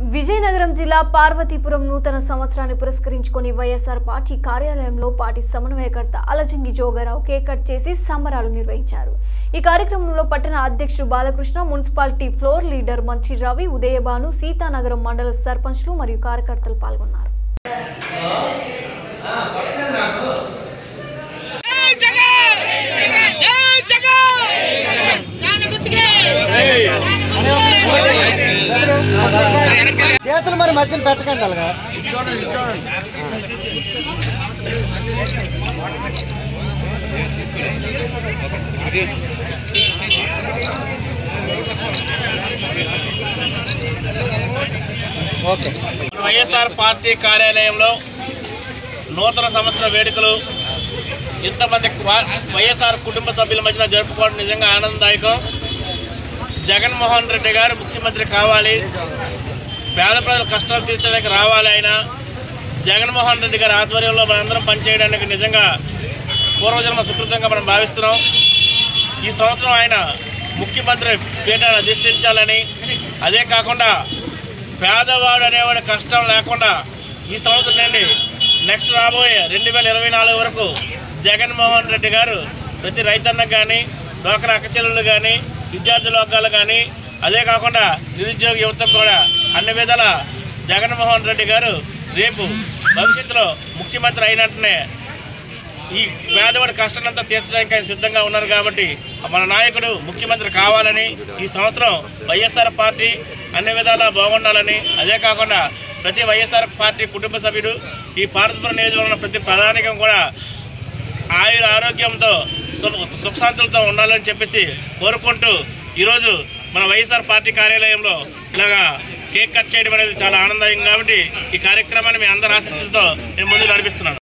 విజయనగరం జిల్లా పార్వతీపురం నూతన సంవత్సరాన్ని పురస్కరించుకొని వైఎస్ఆర్ పార్టీ కార్యాలయంలో పార్టీ సమన్వయకర్త అలజంగి జోగారావు కేక్ కట్ చేసి సంబరాలు నిర్వహించారు ఈ కార్యక్రమంలో పట్టణ అధ్యక్షుడు బాలకృష్ణ మున్సిపాలిటీ ఫ్లోర్ లీడర్ మంచి రవి ఉదయభాను సీతానగరం మండల సర్పంచ్లు మరియు కార్యకర్తలు పాల్గొన్నారు చేతులు మరి మధ్యన పెట్టకండి అలాగా ఓకే వైఎస్ఆర్ పార్టీ కార్యాలయంలో నూతన సంవత్సర వేడుకలు ఇంతమంది వా- వైఎస్ఆర్ కుటుంబ సభ్యుల మధ్యన జరుపుకోవడం నిజంగా ఆనందదాయకం జగన్మోహన్ రెడ్డి గారు ముఖ్యమంత్రి కావాలి పేద ప్రజల కష్టాలు తీర్చడానికి రావాలి ఆయన జగన్మోహన్ రెడ్డి గారి ఆధ్వర్యంలో మనందరం పనిచేయడానికి నిజంగా పూర్వజన్మ సుకృతంగా మనం భావిస్తున్నాం ఈ సంవత్సరం ఆయన ముఖ్యమంత్రి పీఠాన్ని అధిష్ఠించాలని అదే కాకుండా పేదవాడు అనేవాడి కష్టం లేకుండా ఈ సంవత్సరం నుండి నెక్స్ట్ రాబోయే రెండు వేల ఇరవై నాలుగు వరకు జగన్మోహన్ రెడ్డి గారు ప్రతి రైతన్నకు కానీ డోక్రా అక్కచెల్లెలు కానీ విద్యార్థి లోకాలు కానీ అదే కాకుండా నిరుద్యోగ యువతకు కూడా అన్ని విధాల జగన్మోహన్ రెడ్డి గారు రేపు భవిష్యత్తులో ముఖ్యమంత్రి అయినట్టునే ఈ పేదవాడి కష్టాలంతా తీర్చడానికి ఆయన సిద్ధంగా ఉన్నారు కాబట్టి మన నాయకుడు ముఖ్యమంత్రి కావాలని ఈ సంవత్సరం వైఎస్ఆర్ పార్టీ అన్ని విధాలా బాగుండాలని అదే కాకుండా ప్రతి వైఎస్ఆర్ పార్టీ కుటుంబ సభ్యుడు ఈ పార్వతీపురం నియోజకవర్గంలో ప్రతి ప్రధానికం కూడా ఆయుర ఆరోగ్యంతో సు- సుఖశాంతులతో ఉండాలని చెప్పేసి కోరుకుంటూ ఈరోజు మన వైఎస్ఆర్ పార్టీ కార్యాలయంలో ఇలాగా కేక్ కట్ చేయడం అనేది చాలా ఆనందం కాబట్టి ఈ కార్యక్రమాన్ని మీ అందరి ఆశీస్సులతో నేను ముందు నడిపిస్తున్నాను